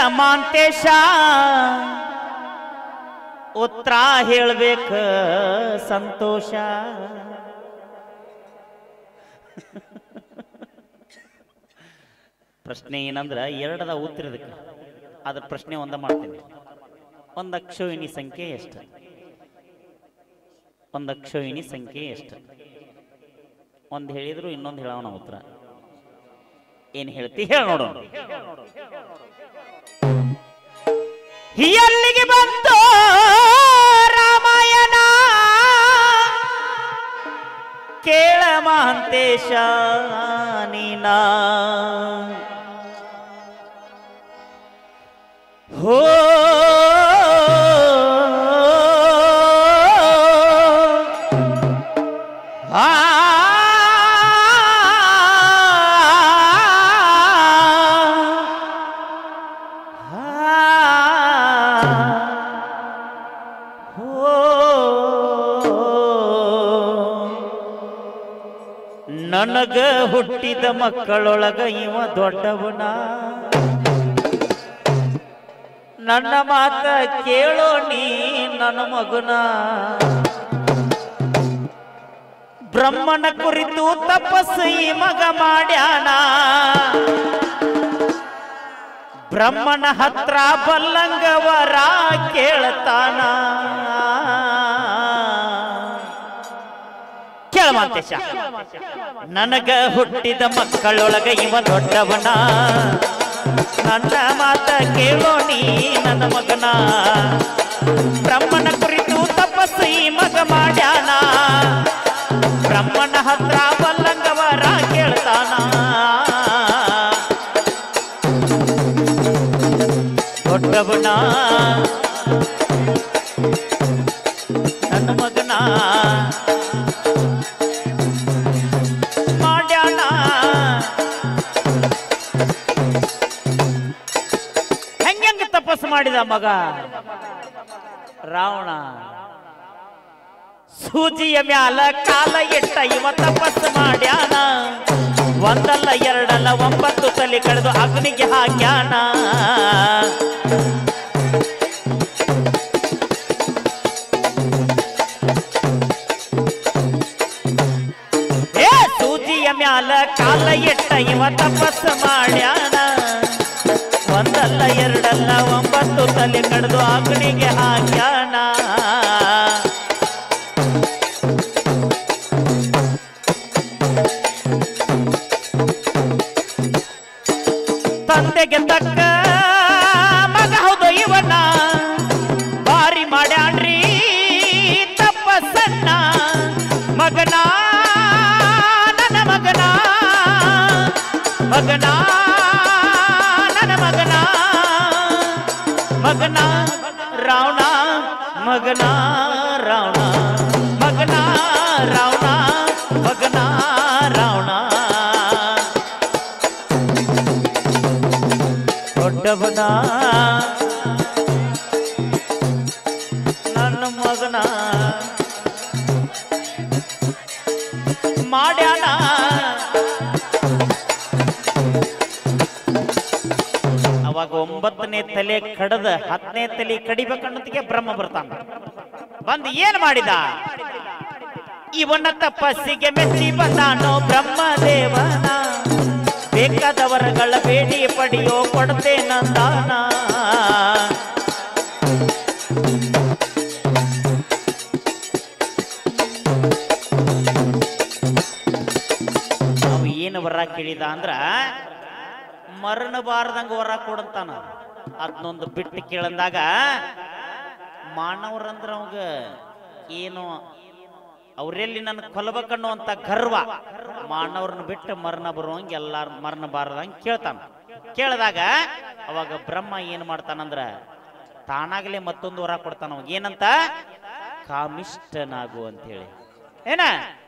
ಮಾಂತೇಶ ಉತ್ತರ ಹೇಳ್ಬೇಕ ಸಂತೋಷ ಪ್ರಶ್ನೆ ಏನಂದ್ರ ಎರಡದ ಉತ್ತರ ಇದಕ್ಕೆ ಅದ್ರ ಪ್ರಶ್ನೆ ಒಂದ ಮಾಡ್ತೀನಿ ಒಂದು ಅಕ್ಷೋಹಿಣಿ ಸಂಖ್ಯೆ ಎಷ್ಟು ಒಂದು ಅಕ್ಷೋಹಿಣಿ ಸಂಖ್ಯೆ ಎಷ್ಟು ಒಂದು ಹೇಳಿದ್ರು ಇನ್ನೊಂದು ಹೇಳೋಣ ಉತ್ತರ ಏನು ಹೇಳ್ತಿ ಹೇಳ ನೋಡೋಣ ಎಲ್ಲಿಗೆ ಬಂತು ರಾಮಾಯಣ ಕೇಳ ಮಹಂತೇಶ ನೀನಾ ಹೋ ಆ ನನಗ ಹುಟ್ಟಿದ ಮಕ್ಕಳೊಳಗ ಇವ ದೊಡ್ಡವನ ನನ್ನ ಮಾತ ಕೇಳೋ ನೀ ನನ್ನ ಮಗುನ ಬ್ರಹ್ಮನ ಕುರಿತು ತಪಸ್ಸು ಈ ಮಗ ಮಾಡ್ಯಾನ ಬ್ರಹ್ಮನ ಹತ್ರ ಬಲ್ಲಂಗವರ ಕೇಳ್ತಾನ ಕೇಳ ಮಾಂತೇಶ ನನಗ ಹುಟ್ಟಿದ ಮಕ್ಕಳೊಳಗ ಇವ ದೊಡ್ಡವನ ನನ್ನ ಮಾತ ಕೇಳೋ ನೀ ನನ್ನ ಮಗನ ಬ್ರಹ್ಮನ ಕುರಿತು ತಪಸ್ಸು ಈ ಮಗ ಮಾಡ್ಯಾನ ಬ್ರಹ್ಮನ ಹತ್ರ ಬಲ್ಲಂಗವರ ಕೇಳ್ತಾನ ದೊಡ್ಡವನ ನನ್ನ ಮಗನ ಮಾಡ್ಯಾನ ಹೆಂಗೆಂಗ ತಪಸ್ಸು ಮಾಡಿದ ಮಗ ರಾವಣ ಸೂಜಿಯ ಮ್ಯಾಲ ಕಾಲ ಇಟ್ಟ ಇವ ತಪಸ್ಸು ಮಾಡ್ಯಾನ ಒಂದಲ್ಲ ಎರಡಲ್ಲ ಒಂಬತ್ತು ತಲೆ ಕಳೆದು ಅಗ್ನಿಗೆ ಹಾಕ್ಯಾನ ಏ ಸೂಜಿಯ ಮ್ಯಾಲ ಕಾಲ ಇಟ್ಟ ಇವ ತಪಸ್ಸು ಮಾಡ್ಯಾನ ಒಂದಲ್ಲ ಎರಡಲ್ಲ ಒಂಬತ್ತು ತಲೆ ಕಡ್ದು ಅಗ್ನಿಗೆ ಹಾಕ್ಯಾನ ತಂದೆಗೆ ತಕ್ಕ ಮಗ ಹೌದು ಇವನ ಬಾರಿ ಮಾಡ್ಯಾನ್ರಿ ತಪಸ್ಸನ್ನ ಮಗನ ನನ್ನ ಮಗನ ಮಗನ ನನ್ನ ಮಗನ ಮಗನ ರಾವಣ ಮಗನ ರಾವಣ ಮಗನ ರಾವಣ ಮಗನ ರಾವಣ ದೊಡ್ಡವನ ನನ್ನ ಮಗನ ಮಾಡ್ಯಾನ ಅವಾಗ ಒಂಬತ್ತನೇ ತಲೆ ಕಡದ ಹತ್ತನೇ ತಲೆ ಕಡಿಬೇಕನ್ನೋದಿಗೆ ಬ್ರಹ್ಮ ಬರ್ತಾನ ಬಂದು ಏನ್ ಮಾಡಿದ ಇವನ ತಪಸ್ಸಿಗೆ ಮೆಚ್ಚಿ ಬಂದಾನೋ ಬ್ರಹ್ಮದೇವನ ಬೇಕಾದವರಗಳ ಬೇಡಿ ಪಡೆಯೋ ಕೊಡತೆ ನಂದಾನ ಅವ ಏನು ವರ ಕೇಳಿದ ಅಂದ್ರ ಮರಣ ಬಾರದಂಗ ವರ ಕೊಡಂತಾನ ಅದನ್ನೊಂದು ಬಿಟ್ಟು ಕೇಳಂದಾಗ ಮಾನವರಂದ್ರ ಅವಾಗ ಏನು ಅವರೆಲ್ಲಿ ನನ್ನ ಕೊಲ್ಬೇಕನ್ನುವಂತ ಗರ್ವ ಮಾನವ್ರನ್ನ ಬಿಟ್ಟು ಮರಣ ಬರುವಂಗ ಎಲ್ಲಾರು ಮರಣ ಬಾರದಂಗ ಕೇಳ್ತಾನ ಕೇಳಿದಾಗ ಅವಾಗ ಬ್ರಹ್ಮ ಏನ್ ಮಾಡ್ತಾನಂದ್ರ ತಾನಾಗಲೇ ಮತ್ತೊಂದು ವರ ಕೊಡ್ತಾನ ಅವಾಗ ಏನಂತ ಕಾಮಿಷ್ಠನಾಗು ಅಂತ ಹೇಳಿ ಏನ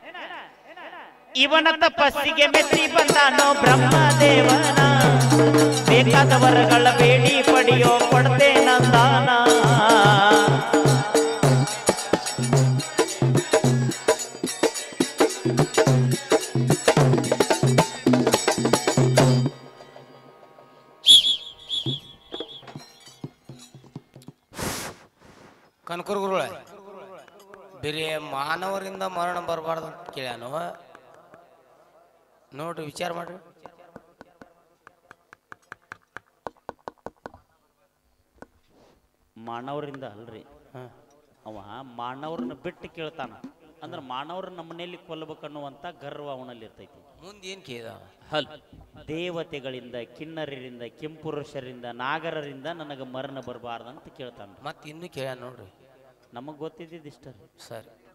ಇವನ ತಪಸ್ಸಿಗೆ ಮೆಚ್ಚಿ ಬಂದಾನೋ ಬ್ರಹ್ಮದೇವನ ಬೇಕಾದ ವರಗಳ ಬೇಡಿ ಪಡೆಯೋ ಕೊಡ್ತೆ ನಂದಾನ ಕನಕರ್ ಗುರುಳೆ ಬೇರೆ ಮಾನವರಿಂದ ಮರಣ ಬರಬಾರ್ದು ಅಂತ ಕೇಳ್ಯಾನು ನೋಡ್ರಿ ವಿಚಾರ ಮಾಡ್ರಿ ಮಾನವರಿಂದ ಅಲ್ರಿ ಹಾಂ ಅವ ಮಾನವ್ರನ್ನ ಬಿಟ್ಟು ಕೇಳ್ತಾನ ಅಂದ್ರೆ ಮಾನವ್ರ ನಮ್ಮನೆಯಲ್ಲಿ ಕೊಲ್ಲಬೇಕನ್ನುವಂತ ಗರ್ವ ಅವನಲ್ಲಿ ಇರ್ತೈತಿ ಮುಂದೆ ಏನು ಕೇಳ್ದ ಹಲ್ ದೇವತೆಗಳಿಂದ ಕಿನ್ನರರಿಂದ ಕೆಂಪುರುಷರಿಂದ ನಾಗರರಿಂದ ನನಗೆ ಮರಣ ಬರಬಾರ್ದಂತ ಕೇಳ್ತಾನ ಮತ್ತೆ ಇನ್ನೂ ಕೇಳ್ಯಾನ ನೋಡ್ರಿ ನಮಗೆ ಗೊತ್ತಿದ್ದಿದ್ದು ಇಷ್ಟ ರೀ ಸರಿ